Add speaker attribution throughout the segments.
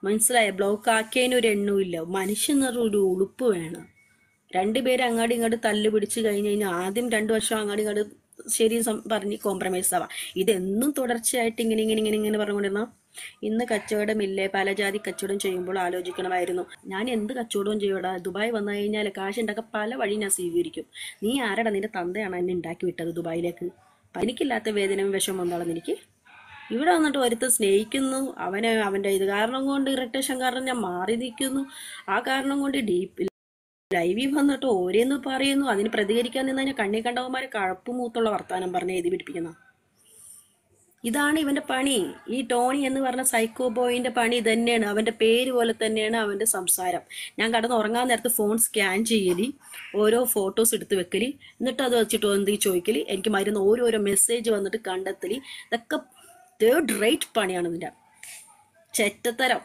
Speaker 1: മനസ്സിലായ ബ്ലോക്ക് ആക്കിയതിന് ഒരു എണ്ണമില്ല മനുഷ്യൻ എന്ന് പറഞ്ഞ ഒരു ഉളുപ്പ് വേണം രണ്ടുപേരും അങ്ങാടി ഇങ്ങോട്ട് തല്ല് പിടിച്ച് കഴിഞ്ഞ് കഴിഞ്ഞാൽ ആദ്യം രണ്ടു വർഷം അങ്ങാടി ഇങ്ങോട്ട് ശരി സം- പറഞ്ഞ് കോംപ്രമൈസ് ആവാം ഇതെന്നും തുടർച്ചയായിട്ട് ഇങ്ങനെ ഇങ്ങനെ ഇങ്ങനെ ഇങ്ങനെ പറഞ്ഞുകൊണ്ടിരുന്ന ഇന്ന് കച്ചവടമില്ലേ പല ജാതി കച്ചവടം ചെയ്യുമ്പോൾ ആലോചിക്കണമായിരുന്നു ഞാൻ എന്ത് കച്ചവടവും ചെയ്യൂടാ ദുബായ് വന്നു കഴിഞ്ഞാൽ കാശ് ഉണ്ടാക്കാൻ പല വഴി ഞാൻ സ്വീകരിക്കും നീ ആരടാ നിന്റെ തന്തയാണ് എന്നെ ഉണ്ടാക്കി വിട്ടത് ദുബായിലേക്ക് എനിക്കില്ലാത്ത വേദനയും വിഷമം എന്താണെന്ന് എനിക്ക് ഇവിടെ വന്നിട്ട് ഒരുത്ത് സ്നേഹിക്കുന്നു അവനെ അവൻ്റെ ഇത് കാരണം കൊണ്ട് ഇറിറ്റേഷൻ കാരണം ഞാൻ മാറി നിൽക്കുന്നു ആ കാരണം കൊണ്ട് ഡീപ്പ് ലൈവിൽ വന്നിട്ട് ഓരോന്ന് പറയുന്നു അതിന് പ്രതികരിക്കാൻ നിന്ന് കഴിഞ്ഞാൽ കണ്ണി കണ്ടവന്മാരെ കഴപ്പുമൂത്തുള്ള വർത്താനം പറഞ്ഞ് എഴുതി പിടിപ്പിക്കുന്ന ഇതാണ് ഇവന്റെ പണി ഈ ടോണി എന്ന് പറഞ്ഞ സൈക്കോ ബോയിന്റെ പണി ഇത് തന്നെയാണ് അവന്റെ പേര് പോലെ തന്നെയാണ് അവന്റെ സംസാരം ഞാൻ കടന്ന് ഉറങ്ങാൻ നേരത്ത് ഫോൺ സ്കാൻ ചെയ്യലി ഓരോ ഫോട്ടോസ് എടുത്ത് വെക്കലി എന്നിട്ട് അത് വെച്ചിട്ട് എന്ത് ചോദിക്കലി എനിക്ക് മരുന്ന് ഓരോരോ മെസ്സേജ് വന്നിട്ട് കണ്ടെത്തലി ഇതൊക്കെ തേർഡ് റേറ്റ് പണിയാണ് നിന്റെ ചെറ്റത്തരം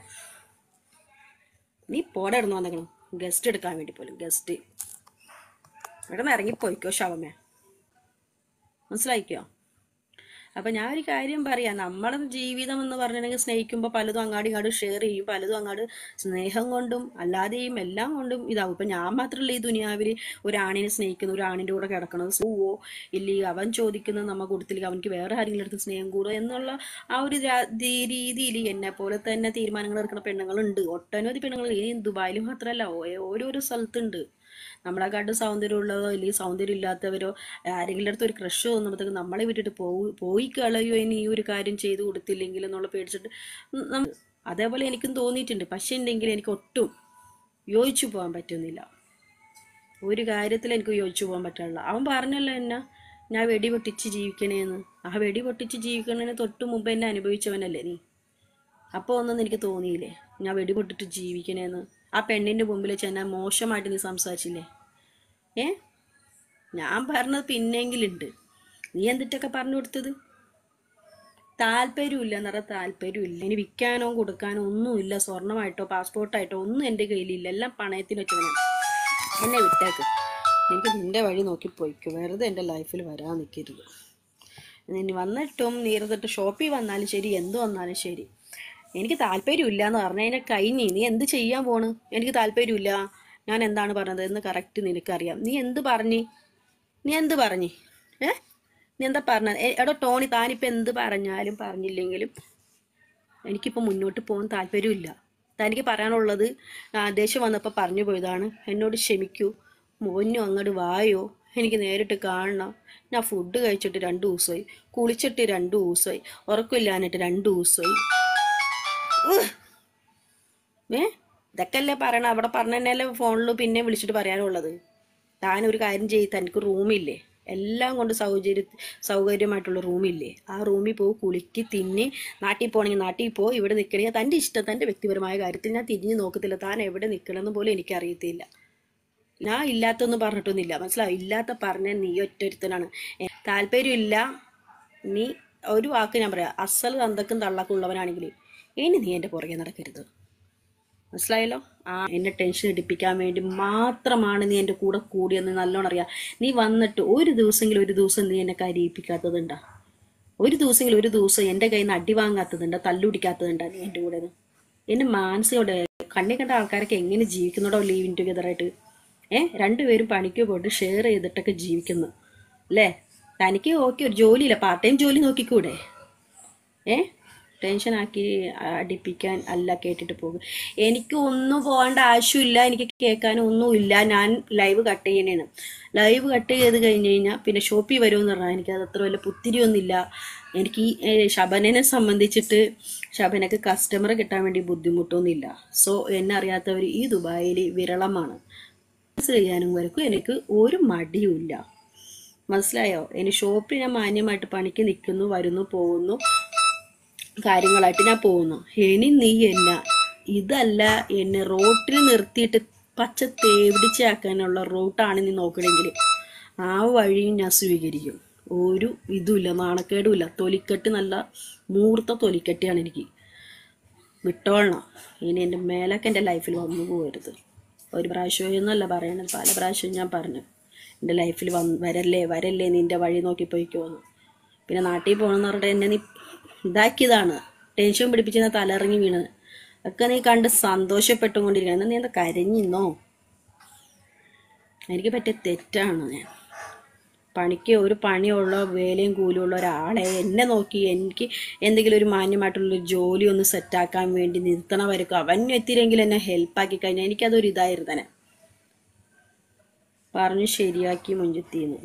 Speaker 1: നീ പോടെ ഇടുന്നു വന്നേക്കണം ഗസ്റ്റ് എടുക്കാൻ വേണ്ടി പോലും ഗസ്റ്റ് ഇവിടെ നിന്ന് ഇറങ്ങിപ്പോയിക്കോ ശവമേ മനസ്സിലായിക്കോ അപ്പം ഞാൻ ഒരു കാര്യം പറയാം നമ്മുടെ ജീവിതം എന്ന് പറഞ്ഞിട്ടുണ്ടെങ്കിൽ സ്നേഹിക്കുമ്പോൾ പലതും അങ്ങാടി ഇങ്ങോട്ട് ഷെയർ ചെയ്യും പലതും അങ്ങോട്ട് സ്നേഹം കൊണ്ടും അല്ലാതെയും എല്ലാം കൊണ്ടും ഇതാവും ഇപ്പം ഞാൻ മാത്രമല്ല ഈ ദുനിയാവിൽ ഒരാണിനെ സ്നേഹിക്കുന്നു ഒരു ആണിൻ്റെ കൂടെ കിടക്കണത് പോവോ ഇല്ലേ അവൻ ചോദിക്കുന്നത് നമ്മ കൊടുത്തില്ലെങ്കിൽ അവനിക്ക് വേറെ ആരെങ്കിലും അടുത്ത് സ്നേഹം കൂടുക എന്നുള്ള ആ ഒരു രീതിയിൽ എന്നെ പോലെ തന്നെ തീരുമാനങ്ങൾ എടുക്കുന്ന പെണ്ണുങ്ങളുണ്ട് ഒട്ടനവധി പെണ്ണുങ്ങൾ ഈ ദുബായിൽ മാത്രമല്ല ഓ- ഓരോരോ സ്ഥലത്തുണ്ട് നമ്മളെക്കാട്ടും സൗന്ദര്യമുള്ളതോ അല്ലെങ്കിൽ സൗന്ദര്യം ഇല്ലാത്തവരോ ആരെങ്കിലും അടുത്ത് ഒരു ക്രഷ് തോന്നുമ്പോഴത്തേക്ക് നമ്മളെ വിട്ടിട്ട് പോയി പോയി കളയോ ഇനി ഈ ഒരു കാര്യം ചെയ്തു കൊടുത്തില്ലെങ്കിൽ എന്നുള്ള പേടിച്ചിട്ട് ഉം നമ്മ- അതേപോലെ എനിക്കും തോന്നിയിട്ടുണ്ട് പക്ഷേ ഉണ്ടെങ്കിൽ എനിക്ക് ഒട്ടും യോജിച്ചു പോകാൻ പറ്റുന്നില്ല ഒരു കാര്യത്തിൽ എനിക്ക് യോജിച്ചു പോകാൻ പറ്റില്ല അവൻ പറഞ്ഞല്ലോ എന്നാ ഞാൻ വെടി പൊട്ടിച്ച് ജീവിക്കണേന്ന് ആ വെടി പൊട്ടിച്ച് ജീവിക്കണേന് തൊട്ട് മുമ്പ് എന്നെ അനുഭവിച്ചവനല്ലേ നീ അപ്പോൾ ഒന്നും എനിക്ക് തോന്നിയില്ലേ ഞാൻ വെടി പൊട്ടിട്ട് ജീവിക്കണേന്ന് ആ പെണ്ണിൻ്റെ മുമ്പിൽ ചെന്നാൽ മോശമായിട്ട് നീ സംസാരിച്ചില്ലേ ഏ ഞാൻ പറഞ്ഞത് പിന്നെങ്കിലുണ്ട് നീ എന്തിട്ടൊക്കെ പറഞ്ഞു കൊടുത്തത് താല്പര്യമില്ല എന്ന് പറഞ്ഞാൽ താല്പര്യമില്ല ഇനി വിൽക്കാനോ കൊടുക്കാനോ ഒന്നുമില്ല സ്വർണ്ണമായിട്ടോ പാസ്പോർട്ടായിട്ടോ ഒന്നും എൻ്റെ കയ്യിലില്ല എല്ലാം പണയത്തിന് വെച്ചവനാണ് എന്നെ വിട്ടേക്ക് എനിക്ക് നിന്റെ വഴി നോക്കി പോയിക്കോ വെറുതെ എൻ്റെ ലൈഫിൽ വരാൻ നിൽക്കരുത് ഇനി വന്നിട്ടും നീർത്തിട്ട് ഷോപ്പിൽ വന്നാലും ശരി എന്ത് വന്നാലും ശരി എനിക്ക് താല്പര്യമില്ല എന്ന് പറഞ്ഞു കഴിഞ്ഞാൽ കഴിഞ്ഞ് നീ എന്ത് ചെയ്യാൻ പോണ് എനിക്ക് താല്പര്യമില്ല ഞാൻ എന്താണ് പറഞ്ഞത് എന്ന് കറക്റ്റ് നിനക്കറിയാം നീ എന്ത് പറഞ്ഞ് നീ എന്ത് പറഞ്ഞ് ഏ നീ എന്താ പറഞ്ഞത് എ- എടോ ടോണി താനിപ്പോൾ എന്ത് പറഞ്ഞാലും പറഞ്ഞില്ലെങ്കിലും എനിക്കിപ്പോൾ മുന്നോട്ട് പോകാൻ താല്പര്യമില്ല തനിക്ക് പറയാനുള്ളത് ആ, ദേഷ്യം വന്നപ്പോൾ പറഞ്ഞു പോയതാണ് എന്നോട് ക്ഷമിക്കൂ മോനു അങ്ങോട്ട് വായോ എനിക്ക് നേരിട്ട് കാണണം ഞാൻ ഫുഡ് കഴിച്ചിട്ട് രണ്ട് ദിവസമായി കുളിച്ചിട്ട് രണ്ട് ദിവസമായി ഉറക്കമില്ലാഞ്ഞിട്ട് രണ്ട് ദിവസമായി ഉഹ്. ഏ ഇതൊക്കെ അല്ലേ പറയണ അവിടെ പറഞ്ഞ തന്നെയല്ലേ ഫോണിൽ പിന്നെ വിളിച്ചിട്ട് പറയാനുള്ളത് താൻ ഒരു കാര്യം ചെയ്ത് തനിക്ക് റൂമില്ലേ എല്ലാം കൊണ്ട് സൗകര്യ സൗകര്യമായിട്ടുള്ള റൂമില്ലേ ആ റൂമിൽ പോയി കുളിക്ക് തിന്നി നാട്ടിൽ പോകണമെങ്കിൽ നാട്ടിൽ പോ ഇവിടെ നിൽക്കണമെങ്കിൽ തൻ്റെ ഇഷ്ടം തൻ്റെ വ്യക്തിപരമായ കാര്യത്തിൽ ഞാൻ തിരിഞ്ഞു നോക്കത്തില്ല താൻ എവിടെ നിൽക്കണമെന്ന് പോലും എനിക്കറിയത്തില്ല ഞാൻ ഇല്ലാത്തൊന്നും പറഞ്ഞിട്ടൊന്നുമില്ല മനസ്സിലാവും ഇല്ലാത്ത പറഞ്ഞ നീ ഒറ്റൊരുത്തനാണ് ഏ, താല്പര്യമില്ല നീ ഒരു വാക്ക് ഞാൻ പറയാം അസൽ തന്തക്കും തള്ളക്കും ഉള്ളവനാണെങ്കിൽ ഇനി നീ എൻ്റെ പുറകെ നടക്കരുത് മനസ്സിലായല്ലോ ആ എന്നെ ടെൻഷൻ ഇടിപ്പിക്കാൻ വേണ്ടി മാത്രമാണ് നീ എൻ്റെ കൂടെ കൂടിയെന്ന് നല്ലോണം അറിയാം നീ വന്നിട്ട് ഒരു ദിവസമെങ്കിലും ഒരു ദിവസം നീ എന്നെ കരയിപ്പിക്കാത്തതുണ്ടാ ഒരു ദിവസമെങ്കിലും ഒരു ദിവസം എൻ്റെ കയ്യിൽ നിന്ന് അടി വാങ്ങാത്തതുണ്ടാ തല്ലുപിടിക്കാത്തതുണ്ടാ നീ എൻ്റെ കൂടെ നിന്ന് എന്നെ മാനസികോടെ കണ്ണി കണ്ട ആൾക്കാരൊക്കെ എങ്ങനെ ജീവിക്കുന്നുണ്ടോ ലീവിൻ ടുഗദറായിട്ട് ഏ രണ്ടുപേരും പണിക്ക് പോയിട്ട് ഷെയർ ചെയ്തിട്ടൊക്കെ ജീവിക്കുന്നു അല്ലേ തനിക്ക് ഓക്കെ ഒരു ജോലിയില്ല പാർട്ട് ടൈം ജോലി നോക്കിക്കൂടെ ഏ ടെൻഷനാക്കി അടിപ്പിക്കാൻ അല്ല കേട്ടിട്ട് പോകും എനിക്ക് ഒന്നും പോകേണ്ട ആവശ്യമില്ല എനിക്ക് കേൾക്കാനും ഒന്നുമില്ല ഞാൻ ലൈവ് കട്ട് ചെയ്യണേന്ന് ലൈവ് കട്ട് ചെയ്ത് കഴിഞ്ഞ് കഴിഞ്ഞാൽ പിന്നെ ഷോപ്പിൽ വരുമെന്ന് പറഞ്ഞാൽ എനിക്ക് അത് അത്ര വലിയ പുത്തിരിയൊന്നുമില്ല എനിക്ക് ഈ ഏ, ശബനനെ സംബന്ധിച്ചിട്ട് ശബനക്ക് കസ്റ്റമർ കിട്ടാൻ വേണ്ടി ബുദ്ധിമുട്ടൊന്നുമില്ല സോ എന്നെ അറിയാത്തവർ ഈ ദുബായിൽ വിരളമാണ് ബിസിനസ് ചെയ്യാനും വരക്കും എനിക്ക് ഒരു മടിയുമില്ല മനസ്സിലായോ ഇനി ഷോപ്പിൽ ഞാൻ മാന്യമായിട്ട് പണിക്ക് നിൽക്കുന്നു വരുന്നു പോകുന്നു കാര്യങ്ങളായിട്ട് ഞാൻ പോകുന്നു ഇനി നീ എന്നെ ഇതല്ല എന്നെ റോട്ടിൽ നിർത്തിയിട്ട് പച്ച തേവിടിച്ചാക്കാനുള്ള റൂട്ടാണ് നീ നോക്കണമെങ്കിൽ ആ വഴിയും ഞാൻ സ്വീകരിക്കും ഒരു ഇതുമില്ല നാണക്കേടുമില്ല തൊലിക്കെട്ട് നല്ല മൂർത്ത തൊലിക്കെട്ടിയാണ് എനിക്ക് വിട്ടോളണം ഇനി എൻ്റെ മേലൊക്കെ എൻ്റെ ലൈഫിൽ വന്നു പോകരുത് ഒരു പ്രാവശ്യമൊന്നുമല്ല പറയണത് പല പ്രാവശ്യവും ഞാൻ പറഞ്ഞു എൻ്റെ ലൈഫിൽ വന്ന് വരല്ലേ വരല്ലേ നിൻ്റെ വഴി നോക്കി പോയിക്കോന്ന് പിന്നെ നാട്ടിൽ പോകണമെന്ന് പറഞ്ഞിട്ട് എന്നെ നീ ഇതാക്കിയതാണ് ടെൻഷൻ പിടിപ്പിച്ച് ഞാൻ തലയിറങ്ങി വീണ് ഒക്കെ നീ കണ്ട് സന്തോഷപ്പെട്ടുകൊണ്ടിരിക്കണം എന്നാ നീ എന്താ കരഞ്ഞിന്നോ എനിക്ക് പറ്റിയ തെറ്റാണ് ഞാൻ പണിക്ക് ഒരു പണിയുള്ള വേലയും കൂലിയുള്ള ഒരാളെ എന്നെ നോക്കി എനിക്ക് എന്തെങ്കിലും ഒരു മാന്യമായിട്ടുള്ളൊരു ജോലി ഒന്ന് സെറ്റാക്കാൻ വേണ്ടി നിർത്തണവരക്കും അവൻ എത്തിയില്ലെങ്കിൽ എന്നെ ഹെൽപ്പാക്കി കഴിഞ്ഞാൽ എനിക്കതൊരു ഇതായിരുന്നു തന്നെ പറഞ്ഞു ശരിയാക്കി മുഞ്ചെത്തിന്ന്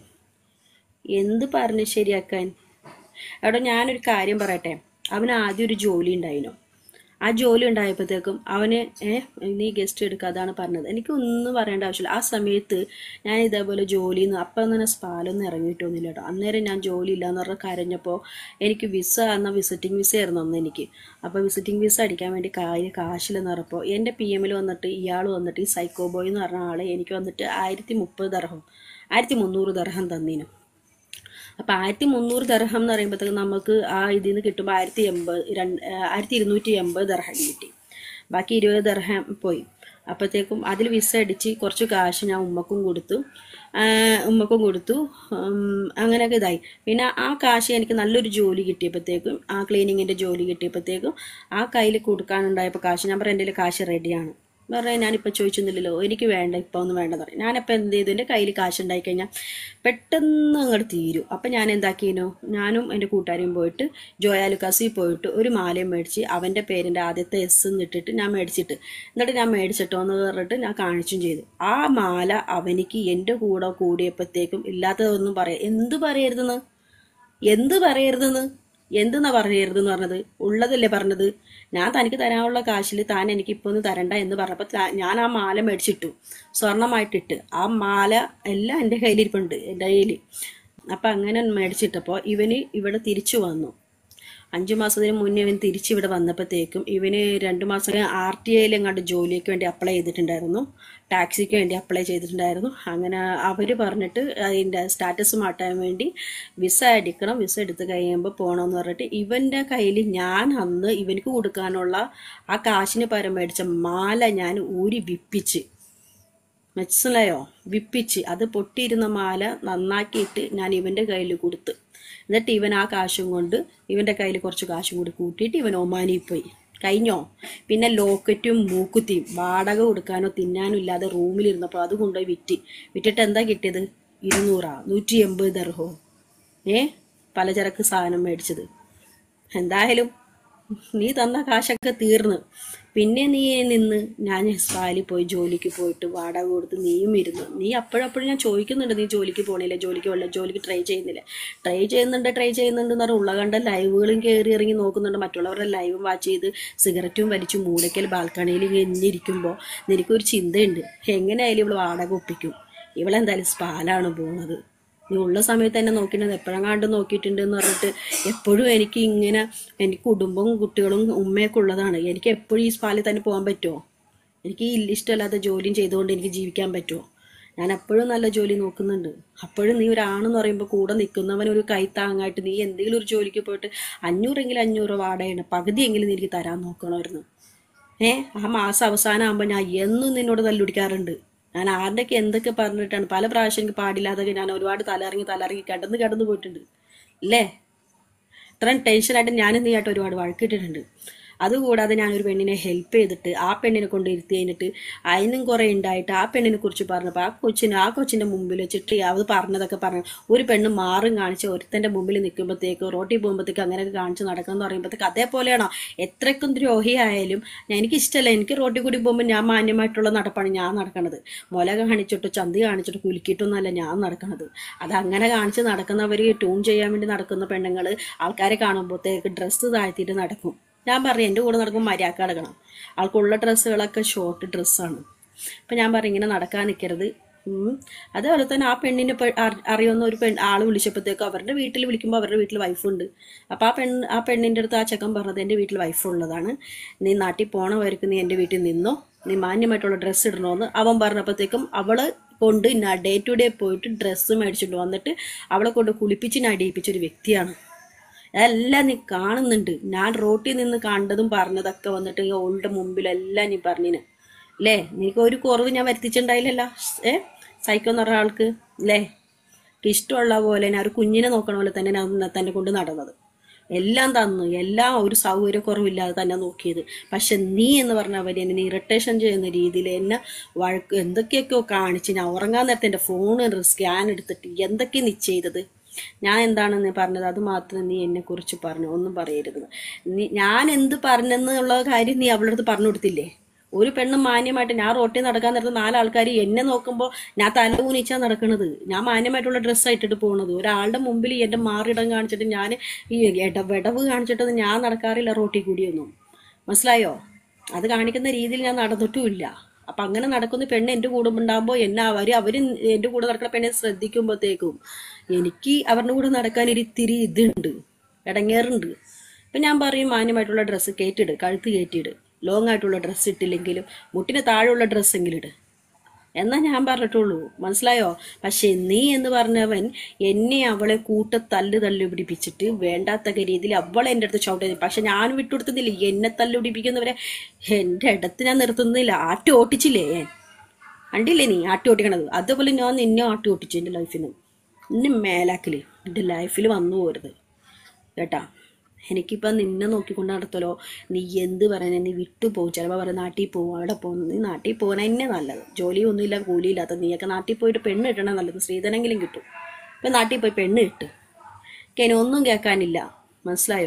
Speaker 1: എന്ത് പറഞ്ഞ് ശരിയാക്കാൻ എവിടെ ഞാനൊരു കാര്യം പറയട്ടെ അവന് ആദ്യം ഒരു ജോലി ഉണ്ടായിരുന്നു ആ ജോലി ഉണ്ടായപ്പോഴത്തേക്കും അവന് ഏ നീ ഗസ്റ്റ് എടുക്കുക അതാണ് പറഞ്ഞത് എനിക്ക് ഒന്നും പറയേണ്ട ആവശ്യമില്ല ആ സമയത്ത് ഞാൻ ഇതേപോലെ ജോലിയിൽ നിന്ന് അപ്പം തന്നെ സ്പാലൊന്നും ഇറങ്ങിയിട്ടൊന്നുമില്ല കേട്ടോ അന്നേരം ഞാൻ ജോലി ഇല്ലാന്ന് പറഞ്ഞ് കരഞ്ഞപ്പോൾ എനിക്ക് വിസ എന്ന വിസിറ്റിംഗ് വിസ ആയിരുന്നു അന്ന് എനിക്ക് അപ്പോൾ വിസിറ്റിംഗ് വിസ അടിക്കാൻ വേണ്ടി കായ് കാശിലെന്ന് പറഞ്ഞപ്പോൾ എൻ്റെ പി എമ്മിൽ വന്നിട്ട് ഇയാൾ വന്നിട്ട് ഈ സൈക്കോ ബോയ് എന്ന് പറഞ്ഞ ആൾ എനിക്ക് വന്നിട്ട് ആയിരത്തി മുപ്പത് ദർഹം ആയിരത്തി മുന്നൂറ് ദർഹം തന്നീനും അപ്പം ആയിരത്തി മുന്നൂറ് ദർഹം എന്ന് പറയുമ്പോഴത്തേക്ക് നമുക്ക് ആ ഇതിൽ നിന്ന് കിട്ടുമ്പോൾ ആയിരത്തി എൺപത് രണ്ട് ആയിരത്തി ഇരുന്നൂറ്റി എൺപത് ദർഹം കിട്ടി ബാക്കി ഇരുപത് ദർഹം പോയി അപ്പോഴത്തേക്കും അതിൽ വിസ അടിച്ച് കുറച്ച് കാശ് ഞാൻ ഉമ്മക്കും കൊടുത്തു ആ, ഉമ്മക്കും കൊടുത്തു ഉം, അങ്ങനെയൊക്കെ ഇതായി പിന്നെ ആ കാശ് എനിക്ക് നല്ലൊരു ജോലി കിട്ടിയപ്പോഴത്തേക്കും ആ ക്ലീനിങ്ങിൻ്റെ ജോലി കിട്ടിയപ്പോഴത്തേക്കും ആ കയ്യിൽ കൊടുക്കാനുണ്ടായപ്പോൾ കാശ് ഞാൻ പറയാം എൻ്റെ കാശ് റെഡിയാണ് പറയാം ഞാനിപ്പോൾ ചോദിച്ചൊന്നുമില്ലല്ലോ എനിക്ക് വേണ്ട ഇപ്പോൾ ഒന്നും വേണ്ടെന്ന് പറയും ഞാനപ്പോൾ എന്ത് ചെയ്തു എൻ്റെ കയ്യിൽ കാശ് ഉണ്ടായി കഴിഞ്ഞാൽ പെട്ടെന്ന് അങ്ങോട്ട് തീരും അപ്പം ഞാൻ എന്താക്കിനോ ഞാനും എൻ്റെ കൂട്ടുകാരും പോയിട്ട് ജോയാലുക്കാസിൽ പോയിട്ട് ഒരു മാലയും മേടിച്ച് അവൻ്റെ പേരിൻ്റെ ആദ്യത്തെ എസ് എന്നിട്ടിട്ട് ഞാൻ മേടിച്ചിട്ട് എന്നിട്ട് ഞാൻ മേടിച്ചിട്ടോ എന്ന് പറഞ്ഞിട്ട് ഞാൻ കാണിച്ചും ചെയ്തു ആ മാല അവനിക്ക് എൻ്റെ കൂടെ കൂടിയപ്പോഴത്തേക്കും ഇല്ലാത്തതൊന്നും പറയാം എന്ത് പറയരുതെന്ന് എന്ത് പറയരുതെന്ന് എന്തെന്നാ പറയരുതെന്ന് പറഞ്ഞത് ഉള്ളതല്ലേ പറഞ്ഞത് ഞാൻ തനിക്ക് തരാനുള്ള കാശിൽ താൻ എനിക്ക് ഇപ്പോൾ ഒന്ന് തരണ്ട എന്ന് പറഞ്ഞപ്പോൾ താ- ഞാൻ ആ മാല മേടിച്ചിട്ടു സ്വർണമായിട്ടിട്ട് ആ മാല എല്ലാം എൻ്റെ കയ്യിലിരിപ്പുണ്ട് എൻ്റെ കയ്യിൽ അപ്പം അങ്ങനെ മേടിച്ചിട്ടപ്പോൾ ഇവന് ഇവിടെ തിരിച്ചു വന്നു അഞ്ചു മാസത്തിന് മുന്നേ ഇവൻ തിരിച്ചിവിടെ വന്നപ്പോഴത്തേക്കും ഇവന് രണ്ട് മാസം ആർ ടി ഐയിൽ എങ്ങാണ്ട് ജോലിക്ക് വേണ്ടി അപ്ലൈ ചെയ്തിട്ടുണ്ടായിരുന്നു ടാക്സിക്ക് വേണ്ടി അപ്ലൈ ചെയ്തിട്ടുണ്ടായിരുന്നു അങ്ങനെ അവർ പറഞ്ഞിട്ട് അതിൻ്റെ സ്റ്റാറ്റസ് മാറ്റാൻ വേണ്ടി വിസ അടിക്കണം വിസ എടുത്ത് കഴിയുമ്പോൾ പോകണമെന്ന് പറഞ്ഞിട്ട് ഇവൻ്റെ കയ്യിൽ ഞാൻ അന്ന് ഇവനക്ക് കൊടുക്കാനുള്ള ആ കാശിന് പകരം മേടിച്ച മാല ഞാൻ ഊരി വിപ്പിച്ച് മനസ്സിലായോ വിപ്പിച്ച് അത് പൊട്ടിയിരുന്ന മാല നന്നാക്കിയിട്ട് ഞാൻ ഇവൻ്റെ കയ്യിൽ കൊടുത്ത് എന്നിട്ട് ഇവൻ ആ കാശും കൊണ്ട് ഇവൻ്റെ കയ്യിൽ കുറച്ച് കാശും കൂടി കൂട്ടിയിട്ട് ഇവൻ ഒമാനിയിൽ പോയി കഴിഞ്ഞോ പിന്നെ ലോക്കറ്റും മൂക്കുത്തിയും വാടക കൊടുക്കാനോ തിന്നാനോ ഇല്ലാതെ റൂമിലിരുന്നപ്പോൾ അത് കൊണ്ടുപോയി വിറ്റ് വിറ്റിട്ട് എന്താ കിട്ടിയത് ഇരുന്നൂറാ നൂറ്റി എൺപത് ദർഹോ ഏ പലചരക്ക് സാധനം മേടിച്ചത് എന്തായാലും നീ തന്ന കാശൊക്കെ തീർന്ന് പിന്നെ നീ നിന്ന് ഞാൻ ഹിസ്പാലിൽ പോയി ജോലിക്ക് പോയിട്ട് വാടക കൊടുത്ത് നീയും ഇരുന്നു നീ അപ്പോഴപ്പോഴും ഞാൻ ചോദിക്കുന്നുണ്ട് നീ ജോലിക്ക് പോണില്ല ജോലിക്ക് പോണില്ല ജോലിക്ക് ട്രൈ ചെയ്യുന്നില്ല ട്രൈ ചെയ്യുന്നുണ്ട് ട്രൈ ചെയ്യുന്നുണ്ട് എന്ന് പറഞ്ഞാൽ ഉള്ള കണ്ട ലൈവുകളും കയറി ഇറങ്ങി നോക്കുന്നുണ്ട് മറ്റുള്ളവരുടെ ലൈവും വാച്ച് ചെയ്ത് സിഗരറ്റും വലിച്ചു മൂടയ്ക്കൽ ബാൽക്കണിയിൽ ഇരിക്കുമ്പോൾ നിനക്കൊരു ചിന്തയുണ്ട് എങ്ങനെയായാലും ഇവള് വാടക ഒപ്പിക്കും ഇവളെന്തായാലും സ്പാലാണ് പോകുന്നത് നീ ഉള്ള സമയത്ത് തന്നെ നോക്കിയിട്ടുണ്ട് എപ്പോഴെങ്ങാണ്ട് നോക്കിയിട്ടുണ്ട് എന്ന് പറഞ്ഞിട്ട് എപ്പോഴും എനിക്ക് ഇങ്ങനെ എനിക്ക് കുടുംബവും കുട്ടികളും ഉമ്മയൊക്കെ ഉള്ളതാണ് എനിക്ക് എപ്പോഴും ഈ സ്പാലിൽ തന്നെ പോകാൻ പറ്റുമോ എനിക്ക് ഈ ഇഷ്ടമല്ലാത്ത ജോലിയും ചെയ്തുകൊണ്ട് എനിക്ക് ജീവിക്കാൻ പറ്റുമോ ഞാൻ എപ്പോഴും നല്ല ജോലി നോക്കുന്നുണ്ട് അപ്പോഴും നീ ഒരാണെന്ന് പറയുമ്പോൾ കൂടെ നിൽക്കുന്നവൻ ഒരു കൈ താങ്ങായിട്ട് നീ എന്തെങ്കിലും ഒരു ജോലിക്ക് പോയിട്ട് അഞ്ഞൂറെങ്കിലും അഞ്ഞൂറ് വാടകയാണ് പകുതിയെങ്കിലും നീ എനിക്ക് തരാൻ നോക്കണമായിരുന്നു ഏ ആ മാസം അവസാനം ആകുമ്പോൾ ഞാൻ എന്നും നിന്നോട് തല്ലുടിക്കാറുണ്ട് ഞാൻ ആരുടെയൊക്കെ എന്തൊക്കെ പറഞ്ഞിട്ടാണ് പല പ്രാവശ്യം എനിക്ക് പാടില്ലാതൊക്കെ ഞാൻ ഒരുപാട് തലയിറങ്ങി തലയിറങ്ങി കിടന്ന് കിടന്ന് പോയിട്ടുണ്ട് അല്ലേ ഇത്രയും ടെൻഷനായിട്ട് ഞാനും നീ ആയിട്ട് ഒരുപാട് വഴക്കിട്ടിട്ടുണ്ട് അതുകൂടാതെ ഞാനൊരു പെണ്ണിനെ ഹെൽപ്പ് ചെയ്തിട്ട് ആ പെണ്ണിനെ കൊണ്ട് ഇരുത്തി കഴിഞ്ഞിട്ട് അതിനും കുറേ ഉണ്ടായിട്ട് ആ പെണ്ണിനെ കുറിച്ച് പറഞ്ഞപ്പോൾ ആ കൊച്ചിന് ആ കൊച്ചിൻ്റെ മുമ്പിൽ വെച്ചിട്ട് അത് പറഞ്ഞതൊക്കെ പറഞ്ഞു ഒരു പെണ്ണ് മാറും കാണിച്ച് ഒരുത്തൻ്റെ മുമ്പിൽ നിൽക്കുമ്പോഴത്തേക്ക് റോട്ടിൽ പോകുമ്പോഴത്തേക്ക് അങ്ങനെയൊക്കെ കാണിച്ച് നടക്കണം എന്ന് പറയുമ്പോഴത്തേക്ക് അതേപോലെയാണോ എത്രയ്ക്കും ദ്രോഹിയായാലും ഞാൻ എനിക്ക് ഇഷ്ടമല്ല എനിക്ക് റോട്ടിൽ കൂടി പോകുമ്പോൾ ഞാൻ മാന്യമായിട്ടുള്ള നടപ്പാണ് ഞാൻ നടക്കണത് മുല കാണിച്ചിട്ടോ ചന്തി കാണിച്ചിട്ടോ കുലുക്കിയിട്ടൊന്നുമല്ല ഞാൻ നടക്കണത് അത് അങ്ങനെ കാണിച്ച് നടക്കുന്നവർ ട്യൂൺ ചെയ്യാൻ വേണ്ടി നടക്കുന്ന പെണ്ണുങ്ങൾ ആൾക്കാരെ കാണുമ്പോഴത്തേക്ക് ഡ്രസ്സ് താഴ്ത്തിയിട്ട് നടക്കും ഞാൻ പറഞ്ഞു എൻ്റെ കൂടെ നടക്കുമ്പോൾ മര്യാദ നടക്കണം ആൾക്കുള്ള ഡ്രസ്സുകളൊക്കെ ഷോർട്ട് ഡ്രസ്സാണ് അപ്പം ഞാൻ പറഞ്ഞു ഇങ്ങനെ നടക്കാൻ നിൽക്കരുത് ഉം. അതേപോലെ തന്നെ ആ പെണ്ണിനെ പെ- അറി- അറിയുന്ന ഒരു പെൺ ആൾ വിളിച്ചപ്പോഴത്തേക്കും അവരുടെ വീട്ടിൽ വിളിക്കുമ്പോൾ അവരുടെ വീട്ടിൽ വൈഫുണ്ട് അപ്പോൾ ആ പെണ്ണ് ആ പെണ്ണിൻ്റെ അടുത്ത് ആ ചെക്കൻ പറഞ്ഞത് എൻ്റെ വീട്ടിൽ വൈഫുള്ളതാണ് നീ നാട്ടിൽ പോണവർക്ക് നീ എൻ്റെ വീട്ടിൽ നിന്നോ നീ മാന്യമായിട്ടുള്ള ഡ്രസ്സ് ഇടണമെന്ന് അവൻ പറഞ്ഞപ്പോഴത്തേക്കും അവള് കൊണ്ട് ഡേ ടു ഡേ പോയിട്ട് ഡ്രസ്സ് മേടിച്ചിട്ട് വന്നിട്ട് അവളെ കൊണ്ട് കുളിപ്പിച്ച് നടിയിപ്പിച്ച ഒരു വ്യക്തിയാണ് എല്ലാം നീ കാണുന്നുണ്ട് ഞാൻ റോട്ടിൽ നിന്ന് കണ്ടതും പറഞ്ഞതൊക്കെ വന്നിട്ട് ഈ ഓളുടെ മുമ്പിലെല്ലാം നീ പറഞ്ഞിന് അല്ലേ നിനക്ക് ഒരു കുറവ് ഞാൻ വരുത്തിച്ചിട്ടുണ്ടായില്ലല്ലോ ഏ സൈക്കോ എന്ന് പറഞ്ഞ ആൾക്ക് അല്ലേ എനിക്ക് ഇഷ്ടമുള്ള പോലെ ഞാൻ ഒരു കുഞ്ഞിനെ നോക്കണ പോലെ തന്നെ ഞാൻ തന്നെ കൊണ്ട് നടന്നത് എല്ലാം തന്നു എല്ലാം ഒരു സൗകര്യക്കുറവില്ലാതെ തന്നെ നോക്കിയത് പക്ഷെ നീ എന്ന് പറഞ്ഞവർ എന്നെ ഇറിറ്റേഷൻ ചെയ്യുന്ന രീതിയിൽ എന്നെ വഴക്ക് എന്തൊക്കെയൊക്കെയോ കാണിച്ച് ഞാൻ ഉറങ്ങാൻ നേരത്തെ എൻ്റെ ഫോൺ സ്കാൻ എടുത്തിട്ട് എന്തൊക്കെ നീ ചെയ്തത് ഞാൻ എന്താണെന്ന് പറഞ്ഞത് അത് മാത്രം നീ എന്നെ കുറിച്ച് പറഞ്ഞു ഒന്നും പറയരുത് നീ ഞാൻ എന്ത് പറഞ്ഞെന്നുള്ള കാര്യം നീ അവളുടെ അടുത്ത് പറഞ്ഞു കൊടുത്തില്ലേ ഒരു പെണ്ണ് മാന്യമായിട്ട് ഞാൻ റോട്ടിൽ നടക്കാൻ നേരത്ത് നാലാൾക്കാർ എന്നെ നോക്കുമ്പോൾ ഞാൻ തല ഊനിച്ചാ നടക്കണത് ഞാൻ മാന്യമായിട്ടുള്ള ഡ്രസ്സ് ഇട്ടിട്ട് പോകുന്നത് ഒരാളുടെ മുമ്പിൽ എൻ്റെ മാറിടം കാണിച്ചിട്ട് ഞാൻ ഈ ഇട വിടവ് കാണിച്ചിട്ട് ഞാൻ നടക്കാറില്ല റോട്ടിൽ കൂടിയൊന്നും മനസ്സിലായോ അത് കാണിക്കുന്ന രീതിയിൽ ഞാൻ നടന്നിട്ടുമില്ല അപ്പൊ അങ്ങനെ നടക്കുന്ന പെണ്ണ് എൻ്റെ കൂടെ ഉണ്ടാകുമ്പോൾ എന്നെ അവർ അവർ എൻ്റെ കൂടെ നടക്കുന്ന പെണ്ണെ ശ്രദ്ധിക്കുമ്പോഴത്തേക്കും എനിക്ക് അവരുടെ കൂടെ നടക്കാൻ ഒരു ഇത്തിരി ഇതുണ്ട് ഇടങ്ങേറുണ്ട് ഇപ്പം ഞാൻ പറയും മാന്യമായിട്ടുള്ള ഡ്രസ്സ് കയറ്റിട് കഴുത്ത് കയറ്റിയിട് ലോങ് ആയിട്ടുള്ള ഡ്രസ്സ് ഇട്ടില്ലെങ്കിലും മുട്ടിന് താഴെയുള്ള ഡ്രസ്സെങ്കിലും ഇട് എന്നാ ഞാൻ പറഞ്ഞിട്ടുള്ളൂ മനസ്സിലായോ പക്ഷെ നീ എന്ന് പറഞ്ഞവൻ എന്നെ അവളെ കൂട്ട തല്ല് തല്ലു പിടിപ്പിച്ചിട്ട് വേണ്ടാത്ത രീതിയിൽ അവളെ എൻ്റെ അടുത്ത് ചവിട്ടി പക്ഷെ ഞാൻ വിട്ടുകൊടുത്തുന്നില്ല എന്നെ തല്ലു പിടിപ്പിക്കുന്നവരെ എൻ്റെ ഇടത്ത് ഞാൻ നിർത്തുന്നില്ല ആട്ടി ഓട്ടിച്ചില്ലേ കണ്ടില്ലേ നീ ആട്ടി ഓട്ടിക്കണത് അതുപോലെ ഞാൻ നിന്നെ ആട്ടി ഓട്ടിച്ചു എൻ്റെ ലൈഫിൽ നിന്ന് ഇന്ന് മേലാക്കല് എൻ്റെ ലൈഫിൽ വന്നു പോരുത് കേട്ടാ എനിക്കിപ്പം നിന്നെ നോക്കിക്കൊണ്ട് നടത്തലോ നീ എന്ത് പറയാൻ നീ വിട്ടു പോകും ചിലപ്പോൾ പറയും നാട്ടിൽ പോകും അവിടെ പോകും നീ നാട്ടിൽ പോകണ തന്നെ നല്ലത് ജോലിയൊന്നുമില്ല കൂലിയില്ലാത്ത നീയൊക്കെ നാട്ടിൽ പോയിട്ട് പെണ്ണ് കിട്ടണ നല്ലത് സ്ത്രീധനെങ്കിലും കിട്ടും ഇപ്പം നാട്ടിൽ പോയി പെണ്ണ് കിട്ടും എനിക്ക് ഒന്നും കേൾക്കാനില്ല മനസ്സിലായോ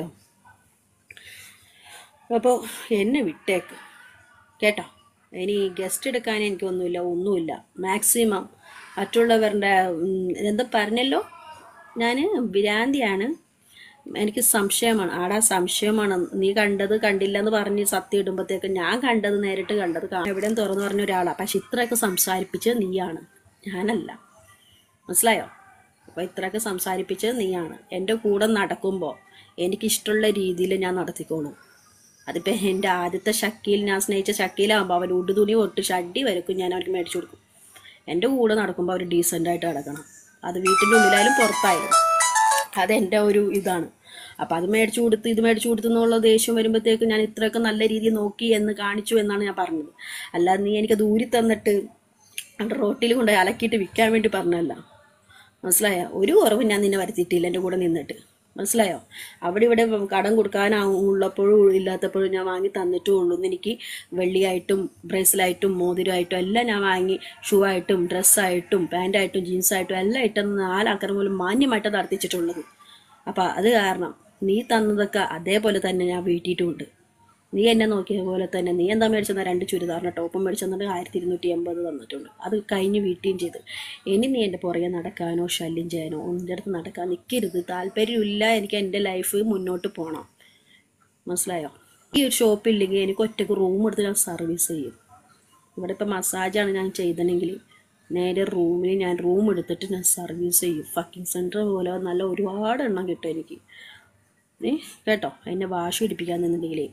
Speaker 1: അപ്പോൾ എന്നെ വിട്ടേക്ക് കേട്ടോ ഇനി ഗസ്റ്റ് എടുക്കാൻ എനിക്കൊന്നുമില്ല ഒന്നുമില്ല മാക്സിമം മറ്റുള്ളവരുടെ ഉം, എന്താ പറഞ്ഞല്ലോ ഞാൻ ഭ്രാന്തിയാണ് എനിക്ക് സംശയമാണ് ആടാ സംശയമാണ് നീ കണ്ടത് കണ്ടില്ല എന്ന് പറഞ്ഞ് സത്യം ഇടുമ്പോഴത്തേക്ക് ഞാൻ കണ്ടത് നേരിട്ട് കണ്ടത് കാ- എവിടെയും തുറന്നു പറഞ്ഞ ഒരാളാണ് പക്ഷെ ഇത്രയൊക്കെ സംസാരിപ്പിച്ചത് നീയാണ് ഞാനല്ല മനസ്സിലായോ അപ്പോൾ ഇത്രയൊക്കെ സംസാരിപ്പിച്ചത് നീയാണ് എൻ്റെ കൂടെ നടക്കുമ്പോൾ എനിക്കിഷ്ടമുള്ള രീതിയിൽ ഞാൻ നടത്തിക്കോളും അതിപ്പോൾ എൻ്റെ ആദ്യത്തെ ഷക്കീൽ ഞാൻ സ്നേഹിച്ച ഷക്കീലാകുമ്പോൾ അവൻ ഉടുതുണി തൊട്ട് ഷഡ്ഡി വരക്കും ഞാൻ അവർക്ക് മേടിച്ചു കൊടുക്കും എൻ്റെ കൂടെ നടക്കുമ്പോൾ അവർ ഡീസൻ്റായിട്ട് നടക്കണം അത് വീട്ടിൻ്റെ ഉള്ളിലായാലും പുറത്തായാലും അതെൻ്റെ ഒരു ഇതാണ് അപ്പം അത് മേടിച്ചു കൊടുത്ത് ഇത് മേടിച്ചു കൊടുത്തു എന്നുള്ള ദേഷ്യം വരുമ്പോഴത്തേക്ക് ഞാൻ ഇത്രയൊക്കെ നല്ല രീതിയിൽ നോക്കി എന്ന് കാണിച്ചു എന്നാണ് ഞാൻ പറഞ്ഞത് അല്ലാതെ നീ എനിക്ക് ദൂരി തന്നിട്ട് അവിടെ റോട്ടിൽ കൊണ്ടുപോയി അലക്കിയിട്ട് വിൽക്കാൻ വേണ്ടി പറഞ്ഞല്ല മനസ്സിലായോ ഒരു കുറവും ഞാൻ നിന്നെ വരുത്തിയിട്ടില്ല എൻ്റെ കൂടെ നിന്നിട്ട് മനസ്സിലായോ അവിടെ ഇവിടെ കടം കൊടുക്കാനുള്ളപ്പോഴും ഇല്ലാത്തപ്പോഴും ഞാൻ വാങ്ങി തന്നിട്ടേ ഉള്ളൂ എന്ന് എനിക്ക് വെള്ളിയായിട്ടും ബ്രേസിലായിട്ടും മോതിരമായിട്ടും എല്ലാം ഞാൻ വാങ്ങി ഷൂ ആയിട്ടും ഡ്രസ്സായിട്ടും പാൻറ്റായിട്ടും ജീൻസായിട്ടും എല്ലാം ഇട്ടെന്ന് നാലാൾക്കാർ പോലും മാന്യമായിട്ട് നടത്തിച്ചിട്ടുള്ളത് അപ്പം അത് കാരണം നീ തന്നതൊക്കെ അതേപോലെ തന്നെ ഞാൻ വീട്ടിയിട്ടുമുണ്ട് നീ എന്നെ നോക്കിയ പോലെ തന്നെ നീ എന്താ മേടിച്ചെന്ന രണ്ട് ചുരിദാറിന് ടോപ്പും മേടിച്ചെന്നിട്ട് ആയിരത്തി ഇരുന്നൂറ്റി എൺപത് തന്നിട്ടുണ്ട് അത് കഴിഞ്ഞ് വീട്ടിയും ചെയ്ത് ഇനി നീ എൻ്റെ പുറകെ നടക്കാനോ ശല്യം ചെയ്യാനോ ഒന്നിൻ്റെ അടുത്ത് നടക്കാൻ നിൽക്കരുത് താല്പര്യമില്ല എനിക്ക് എൻ്റെ ലൈഫ് മുന്നോട്ട് പോകണം മനസ്സിലായോ ഈ ഒരു ഷോപ്പില്ലെങ്കിൽ എനിക്ക് ഒറ്റയ്ക്ക് റൂം എടുത്ത് ഞാൻ സർവീസ് ചെയ്യും ഇവിടെ ഇപ്പം മസാജാണ് ഞാൻ ചെയ്തതെങ്കിൽ നേരെ റൂമിൽ ഞാൻ റൂം എടുത്തിട്ട് ഞാൻ സർവീസ് ചെയ്യും ഫക്കിംഗ് സെൻറ്റർ പോലെ നല്ല ഒരുപാട് എണ്ണം കിട്ടും എനിക്ക് ഏ കേട്ടോ എന്നെ വാഷ് പിടിപ്പിക്കാൻ നിന്നുണ്ടെങ്കിലേ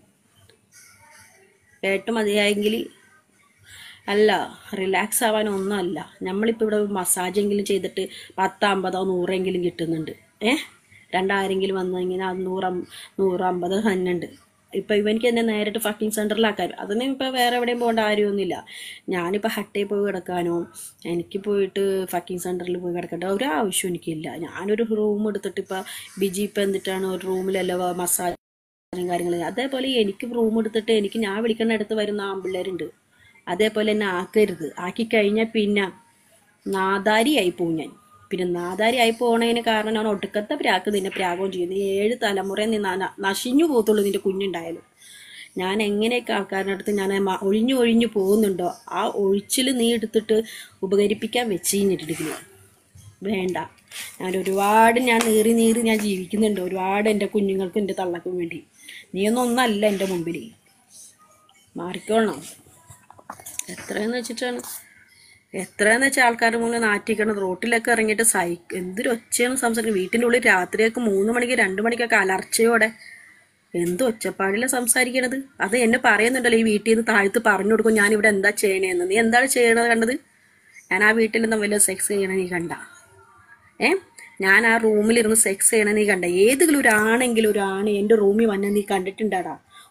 Speaker 1: കേട്ട് മതിയായെങ്കിൽ അല്ല റിലാക്സ് ആവാൻ ഒന്നുമല്ല നമ്മളിപ്പോൾ ഇവിടെ മസാജെങ്കിലും ചെയ്തിട്ട് പത്ത് അമ്പതോ നൂറെങ്കിലും കിട്ടുന്നുണ്ട് ഏ രണ്ടായിരെങ്കിലും വന്നു ഇങ്ങനെ അത് നൂറ് നൂറ് അമ്പത് തന്നെ ഉണ്ട് ഇപ്പം ഇവനിക്ക് എന്നെ നേരിട്ട് ഫക്കിംഗ് സെൻറ്ററിലാക്കാൻ അതിന് ഇപ്പോൾ വേറെ എവിടെയും പോകേണ്ട കാര്യമൊന്നുമില്ല ഞാനിപ്പോൾ ഹട്ടയിൽ പോയി കിടക്കാനോ എനിക്ക് പോയിട്ട് ഫക്കിംഗ് സെൻറ്ററിൽ പോയി കിടക്കേണ്ട ഒരു ആവശ്യം എനിക്കില്ല ഞാനൊരു റൂം എടുത്തിട്ട് ഇപ്പോൾ ബിജി ഇപ്പം എന്നിട്ടാണ് ഒരു റൂമിലല്ല മസാജ് കാര്യങ്ങൾ അതേപോലെ എനിക്ക് റൂം എടുത്തിട്ട് എനിക്ക് ഞാൻ വിളിക്കുന്ന അടുത്ത് വരുന്ന ആമ്പിള്ളേരുണ്ട് അതേപോലെ എന്നെ ആക്കരുത് ആക്കി കഴിഞ്ഞാൽ പിന്നെ നാദാരിയായി പോവും ഞാൻ പിന്നെ നാദാരിയായി പോണതിന് കാരണം ഞാൻ ഒടുക്കത്തെ പ്രാക്ക് നിന്നെ പ്രാഗവും ചെയ്യുന്നു ഈ ഏഴ് തലമുറ നീ ന- നശിഞ്ഞു പോകത്തുള്ളൂ നിന്റെ കുഞ്ഞുണ്ടായാലും ഞാൻ എങ്ങനെയൊക്കെ ആൾക്കാരുടെ അടുത്ത് ഞാൻ മ- ഒഴിഞ്ഞു ഒഴിഞ്ഞു പോകുന്നുണ്ടോ ആ ഒഴിച്ചിൽ നീ എടുത്തിട്ട് ഉപകരിപ്പിക്കാൻ വെച്ച് കഴിഞ്ഞിട്ടില്ല വേണ്ട ഞാൻ ഒരുപാട് ഞാൻ നീറി നീറി ഞാൻ ജീവിക്കുന്നുണ്ട് ഒരുപാട് എൻ്റെ കുഞ്ഞുങ്ങൾക്കും എൻ്റെ തള്ളക്കും വേണ്ടി നീയൊന്നും ഒന്നല്ല എൻ്റെ മുമ്പിൽ മാറിക്കോളണം എത്രയെന്ന് വെച്ചിട്ടാണ് എത്രയെന്ന് വെച്ചാൽ ആൾക്കാരുടെ മുന്നിൽ നാറ്റിക്കണത് റോട്ടിലൊക്കെ ഇറങ്ങിയിട്ട് സൈ എന്തൊരു ഒച്ചയാണ് സംസാരിക്കുന്നത് വീട്ടിൻ്റെ ഉള്ളിൽ രാത്രിയൊക്കെ മൂന്ന് മണിക്ക് രണ്ട് മണിക്കൊക്കെ അലർച്ചയോടെ എന്ത് ഒച്ചപ്പാടില്ല സംസാരിക്കണത് അത് എന്നെ പറയുന്നുണ്ടല്ലോ ഈ വീട്ടിൽ നിന്ന് താഴ്ത്ത് പറഞ്ഞു കൊടുക്കും ഞാൻ ഇവിടെ എന്താ ചെയ്യണേന്ന് നീ എന്താണ് ചെയ്യണത് കണ്ടത് ഞാൻ ആ വീട്ടിൽ നിന്ന് വല്ല സെക്സ് ചെയ്യണ നീ കണ്ട ഏ ഞാൻ ആ റൂമിലിരുന്ന് സെക്സ് ചെയ്യണ നീ കണ്ട ഏതെങ്കിലും ഒരു ആണെങ്കിലും ഒരു ആണ് എൻ്റെ റൂമിൽ വന്ന നീ കണ്ടിട്ടുണ്ടാടാ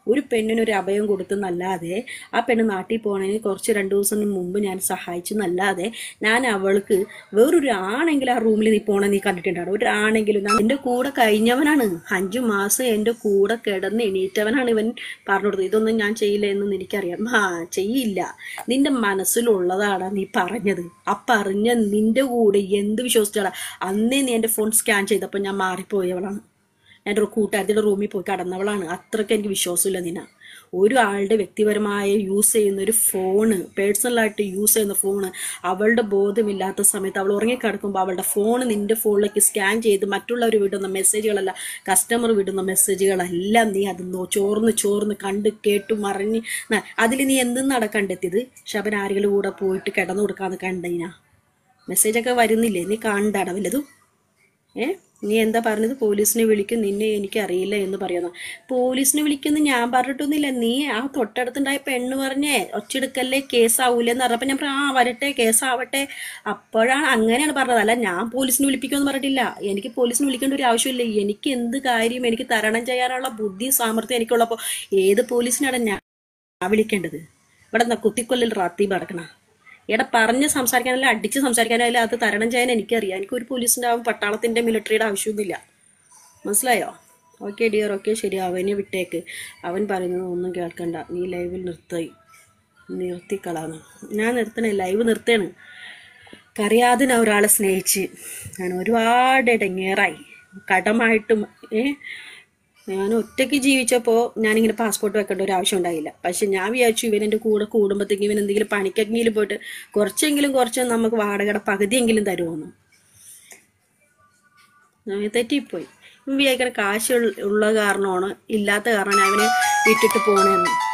Speaker 1: ഒരു പെണ്ണിന് ഒരു അഭയം കൊടുത്തെന്നല്ലാതെ ആ പെണ്ണ് നാട്ടിൽ പോകണതിന് കുറച്ച് രണ്ട് ദിവസം മുമ്പ് ഞാൻ സഹായിച്ചു എന്നല്ലാതെ ഞാൻ അവൾക്ക് വേറൊരു ആണെങ്കിൽ ആ റൂമിൽ നീ പോണ നീ കണ്ടിട്ടുണ്ടാണ് ഒരു ആണെങ്കിലും ഞാൻ എൻ്റെ കൂടെ കഴിഞ്ഞവനാണ് അഞ്ചു മാസം എൻ്റെ കൂടെ കിടന്ന് എണീറ്റവനാണ് ഇവൻ പറഞ്ഞു കൊടുത്തത് ഇതൊന്നും ഞാൻ ചെയ്യില്ല എന്ന് എനിക്കറിയാം ആ ചെയ്യില്ല നിന്റെ മനസ്സിലുള്ളതാണ് നീ പറഞ്ഞത് ആ പറഞ്ഞ നിന്റെ കൂടെ എന്ത് വിശ്വസിച്ചാടാ അന്നേ നീ എൻ്റെ ഫോൺ സ്കാൻ ചെയ്തപ്പോൾ ഞാൻ മാറിപ്പോയവളാണ് എൻ്റെ ഒരു കൂട്ടുകാരത്തിയുടെ റൂമിൽ പോയി കടന്നവളാണ് അത്രയ്ക്ക് എനിക്ക് വിശ്വാസമില്ല നിന ഒരു ആളുടെ വ്യക്തിപരമായ യൂസ് ചെയ്യുന്ന ഒരു ഫോണ് പേഴ്സണലായിട്ട് യൂസ് ചെയ്യുന്ന ഫോണ് അവളുടെ ബോധമില്ലാത്ത സമയത്ത് അവൾ ഉറങ്ങിക്കിടക്കുമ്പോൾ അവളുടെ ഫോൺ നിന്റെ ഫോണിലേക്ക് സ്കാൻ ചെയ്ത് മറ്റുള്ളവർ വിടുന്ന മെസ്സേജുകളല്ല കസ്റ്റമർ വിടുന്ന മെസ്സേജുകളെല്ലാം നീ അത് നോ ചോർന്ന് ചോർന്ന് കണ്ട് കേട്ടു മറിഞ്ഞ് അതിൽ നീ എന്തെന്നാണ് കണ്ടെത്തിയത് ശബൻ ആരെങ്കിലും കൂടെ പോയിട്ട് കിടന്നു കൊടുക്കാന്ന് കണ്ടതിനാ മെസ്സേജൊക്കെ വരുന്നില്ലേ നീ കണ്ടാട വല്ലതും ഏ നീ എന്താ പറഞ്ഞത് പോലീസിനെ വിളിക്കും നിന്നെ എനിക്കറിയില്ല എന്ന് പറയുന്നു പോലീസിനെ വിളിക്കുന്നു ഞാൻ പറഞ്ഞിട്ടൊന്നുമില്ല നീ ആ തൊട്ടടുത്തുണ്ടായ പെണ്ണ് പറഞ്ഞേ ഒച്ചെടുക്കല്ലേ കേസാവൂലെന്ന് പറഞ്ഞപ്പോൾ ഞാൻ പറഞ്ഞു ആ വരട്ടെ കേസാവട്ടെ അപ്പോഴാണ് അങ്ങനെയാണ് പറഞ്ഞത് അല്ല ഞാൻ പോലീസിനെ വിളിപ്പിക്കുമെന്ന് പറഞ്ഞിട്ടില്ല എനിക്ക് പോലീസിനെ വിളിക്കേണ്ട ഒരു ആവശ്യമില്ല എനിക്ക് എന്ത് കാര്യം എനിക്ക് തരണം ചെയ്യാനുള്ള ബുദ്ധി സാമർഥ്യം എനിക്കുള്ളപ്പോൾ ഏത് പോലീസിനാണ് ഞാൻ വിളിക്കേണ്ടത് ഇവിടെ എന്താ കുത്തിക്കൊല്ലിൽ റാത്തി നടക്കണ ഇവിടെ പറഞ്ഞ് സംസാരിക്കാനല്ല അടിച്ച് സംസാരിക്കാനല്ല അത് തരണം ചെയ്യാൻ എനിക്കറിയാം എനിക്കൊരു പോലീസിൻ്റെ ആവും പട്ടാളത്തിൻ്റെ മിലിറ്ററിയുടെ ആവശ്യമൊന്നുമില്ല മനസ്സിലായോ ഓക്കെ ഡിയർ ഓക്കെ ശരി അവനെ വിട്ടേക്ക് അവൻ പറയുന്നത് ഒന്നും കേൾക്കണ്ട നീ ലൈവിൽ നിർത്തി നിർത്തിക്കളാന്ന് ഞാൻ നിർത്തണേ ലൈവ് നിർത്തയാണ് കറിയാതെ ഞാൻ ഒരാളെ സ്നേഹിച്ച് ഞാൻ ഒരുപാട് ഇടങ്ങേറായി കടമായിട്ടും ഏ ഞാൻ ഒറ്റയ്ക്ക് ജീവിച്ചപ്പോൾ ഞാനിങ്ങനെ പാസ്പോർട്ട് വെക്കേണ്ട ഒരു ആവശ്യം ഉണ്ടായില്ല പക്ഷെ ഞാൻ വിചാരിച്ചു ഇവൻ എൻ്റെ കൂടെ കൂടുമ്പോഴത്തേക്കും ഇവൻ എന്തെങ്കിലും പണിക്കെങ്കിലും പോയിട്ട് കുറച്ചെങ്കിലും കുറച്ച് നമുക്ക് വാടകയുടെ പകുതിയെങ്കിലും തരുമെന്ന് ഞാൻ തെറ്റിപ്പോയി ഇവൻ വിചാരിക്കണ കാശ് ഉള്ള- ഉള്ള കാരണമാണ് ഇല്ലാത്ത കാരണം ഞാൻ അവനെ ഇട്ടിട്ട് പോണേന്ന്